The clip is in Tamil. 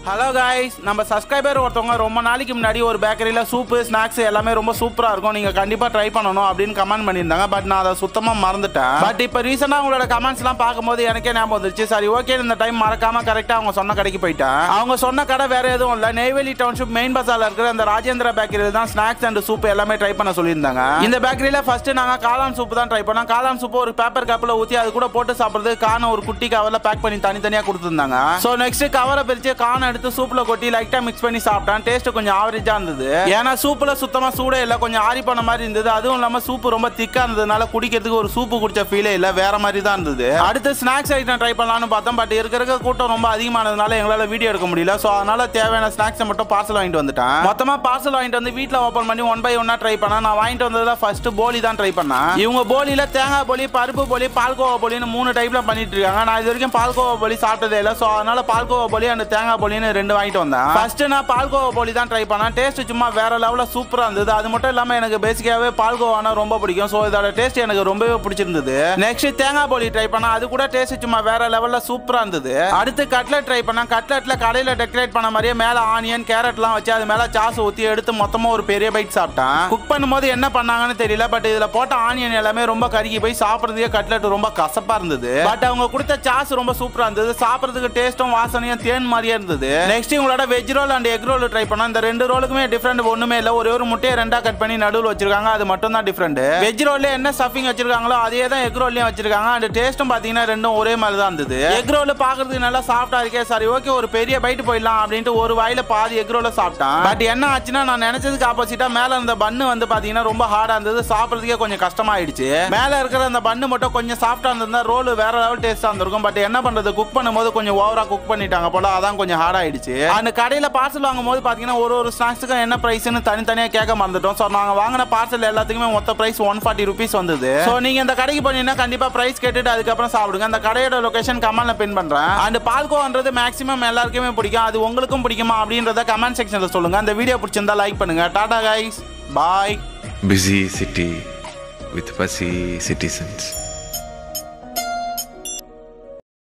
ஹலோ காய்ஸ் நம்ம சப்ஸ்கிரைபர் ஒருத்தவங்க ரொம்ப நாளைக்கு முன்னாடி ஒரு பேக்கரியில் சூப்பு ஸ்நாக்ஸ் எல்லாமே ரொம்ப சூப்பராக இருக்கும் நீங்கள் கண்டிப்பாக ட்ரை பண்ணணும் அப்படின்னு கமெண்ட் பண்ணியிருந்தாங்க பட் நான் அதை சுத்தமாக மறந்துட்டேன் பட் இப்போ ரீசெண்டாக உங்களோட கமெண்ட்ஸ்லாம் பார்க்கும்போது எனக்கே ஞாபகம் வந்துருச்சு சரி ஓகே இந்த டைம் மறக்காம கரெக்டாக அவங்க சொன்ன கடைக்கு போயிட்டேன் அவங்க சொன்ன கடை வேற எதுவும் இல்லை நெய்வேலி டவுன்ஷிப் மெயின் பஸாரில் இருக்கிற அந்த ராஜேந்திர பேக்கரியில் தான் ஸ்நாக்ஸ் அண்ட் சூப் எல்லாமே ட்ரை பண்ண சொல்லியிருந்தாங்க இந்த பேக்கரியில் ஃபர்ஸ்ட் நாங்கள் காளான் சூப் தான் ட்ரை பண்ணோம் காளான் சூப் ஒரு பேப்பர் கப்பில் ஊற்றி அது கூட போட்டு சாப்பிட்றது கான ஒரு குட்டி கவரில் பேக் பண்ணி தனித்தனியாக கொடுத்துருந்தாங்க ஸோ நெக்ஸ்ட் கவரை பிரித்து கானை எடுத்து சூப்பில் கொட்டி லைட்டாக மிக்ஸ் பண்ணி சாப்பிட்டேன் டேஸ்ட் கொஞ்சம் ஆவரேஜாக இருந்தது ஏன்னா சூப்பில் சுத்தமாக சூடே இல்லை கொஞ்சம் ஆறி போன மாதிரி இருந்தது அதுவும் இல்லாமல் சூப்பு ரொம்ப திக்காக இருந்ததுனால குடிக்கிறதுக்கு ஒரு சூப்பு குடிச்ச ஃபீலே இல்லை வேற மாதிரி தான் இருந்தது அடுத்து ஸ்நாக்ஸ் ஐட்டம் ட்ரை பண்ணலாம்னு பார்த்தோம் பட் இருக்க இருக்க கூட்டம் ரொம்ப அதிகமானதுனால எங்களால் வீடியோ எடுக்க முடியல ஸோ அதனால தேவையான ஸ்நாக்ஸை மட்டும் பார்சல் வாங்கிட்டு வந்துட்டேன் மொத்தமாக பார்சல் வாங்கிட்டு வந்து வீட்டில் ஓப்பன் பண்ணி ஒன் பை ஒன்னா ட்ரை பண்ணேன் நான் வாங்கிட்டு வந்ததுல ஃபர்ஸ்ட் போலி தான் ட்ரை பண்ணேன் இவங்க போலியில் தேங்காய் போலி பருப்பு போலி பால்கோவா போலின்னு மூணு டைப்ல பண்ணிட்டு இருக்காங்க நான் இது வரைக்கும் பால்கோவா போலி சாப்பிட்டதே இல்லை ஸோ அதனால பால்கோவா போலி அந்த தேங்காய் போலின்னு ரெண்டு வாங்கிட்டு வந்தேன் ஃபர்ஸ்ட் நான் பால்கோவா போலி தான் ட்ரை பண்ணேன் டேஸ்ட் சும்மா வேற லெவலில் சூப்பராக இருந்தது அது மட்டும் இல்லாமல் எனக்கு பேசிக்காவே பால்கோவானா ரொம்ப பிடிக்கும் ஸோ இதோட டேஸ்ட் எனக்கு ரொம்பவே பிடிச்சிருந்தது நெக்ஸ்ட் தேங்காய் போலி ட்ரை பண்ணேன் அது கூட டேஸ்ட் சும்மா வேற லெவலில் சூப்பராக இருந்தது அடுத்து கட்லெட் ட்ரை பண்ணேன் கட்லெட்ல கடையில் டெக்கரேட் பண்ண மாதிரியே மேலே ஆனியன் கேரட்லாம் வச்சு அது மேலே சாஸ் ஊற்றி எடுத்து மொத்தமாக ஒரு பெரிய பைட் சாப்பிட்டேன் குக் பண்ணும்போது என்ன பண்ணாங்கன்னு தெரியல பட் இதில் போட்ட ஆனியன் எல்லாமே ரொம்ப கருகி போய் சாப்பிட்றதுக்கே கட்லெட் ரொம்ப கசப்பா இருந்தது பட் அவங்க கொடுத்த சாஸ் ரொம்ப சூப்பரா இருந்தது சாப்பிட்றதுக்கு டேஸ்ட்டும் வாசனையும் தேன் மாதிரியே இருந்தது நெக்ஸ்ட் உங்களோட veg roll and egg roll try பண்ணோம் இந்த ரெண்டு ரோலுக்குமே டிஃப்ரெண்ட் ஒண்ணுமே இல்லை ஒரே ஒரு முட்டையை ரெண்டா கட் பண்ணி நடுவில் வச்சிருக்காங்க அது மட்டும் தான் டிஃப்ரெண்ட் வெஜ் ரோல்ல என்ன ஸ்டஃபிங் வச்சிருக்காங்களோ அதே தான் எக் ரோல்லையும் வச்சிருக்காங்க அண்ட் டேஸ்ட்டும் பாத்தீங்கன்னா ரெண்டும் ஒரே மாதிரி தான் இருந்தது எக் ரோல் பாக்குறதுக்கு நல்லா சாஃப்டா இருக்கே சரி ஓகே ஒரு பெரிய பைட் போயிடலாம் அப்படின்ட்டு ஒரு வாயில பாதி எக் ரோல சாப்பிட்டேன் பட் என்ன ஆச்சுன்னா நான் நினைச்சதுக்கு ஆப்போசிட்டா மேல இருந்த பன்னு வந்து பாத்தீங்கன்னா ரொம்ப ஹார்டா இருந்தது சாப்பிட்றதுக்கே கொஞ்சம் கஷ்டமாயிடுச்சு மேல இருக்கிற அந்த பன்னு மட்டும் கொஞ்சம் சாஃப்டா இருந்திருந்தா ரோல் வேற லெவல் டேஸ்டா இருந்திருக்கும் பட் என்ன பண்றது குக் பண்ணும்போது கொஞ்சம் ஓவரா குக் பண்ணிட்டாங்க போல அதான் கொஞ்சம் ஹார்ட் ஆயிடுச்சு அந்த கடையில பார்சல் வாங்கும் போது பாத்தீங்கன்னா ஒரு ஒரு ஸ்நாக்ஸுக்கும் என்ன பிரைஸ்னு தனித்தனியா கேட்க மறந்துட்டோம் ஸோ நாங்க வாங்கின பார்சல் எல்லாத்துக்குமே மொத்த பிரைஸ் ஒன் ஃபார்ட்டி ருபீஸ் வந்தது ஸோ நீங்க இந்த கடைக்கு போனீங்கன்னா கண்டிப்பா பிரைஸ் கேட்டுட்டு அதுக்கப்புறம் சாப்பிடுங்க அந்த கடையோட லொகேஷன் கமெண்ட்ல பின் பண்றேன் அண்ட் பால்கோன்றது மேக்ஸிமம் எல்லாருக்குமே பிடிக்கும் அது உங்களுக்கும் பிடிக்குமா அப்படின்றத கமெண்ட் செக்ஷன்ல சொல்லுங்க அந்த வீடியோ பிடிச்சிருந்தா லைக் பண்ணுங்க tata guys bye busy city with fussy citizens.